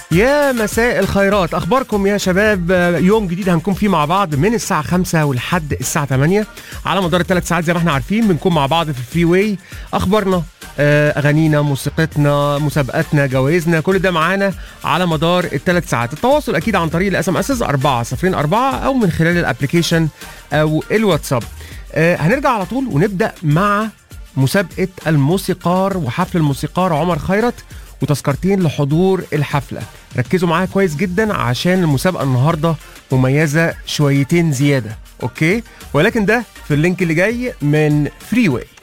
يا مساء الخيرات اخباركم يا شباب يوم جديد هنكون فيه مع بعض من الساعه 5 ولحد الساعه 8 على مدار الثلاث ساعات زي ما احنا عارفين بنكون مع بعض في الفري واي اخبارنا آه، اغانينا موسيقتنا مسابقاتنا جوائزنا كل ده معانا على مدار الثلاث ساعات التواصل اكيد عن طريق الاس ام اس 404 او من خلال الابلكيشن او الواتساب آه، هنرجع على طول ونبدا مع مسابقه الموسيقار وحفل الموسيقار عمر خيرت وتذكرتين لحضور الحفله ركزوا معايا كويس جدا عشان المسابقه النهارده مميزه شويتين زياده اوكي ولكن ده في اللينك اللي جاي من فري واي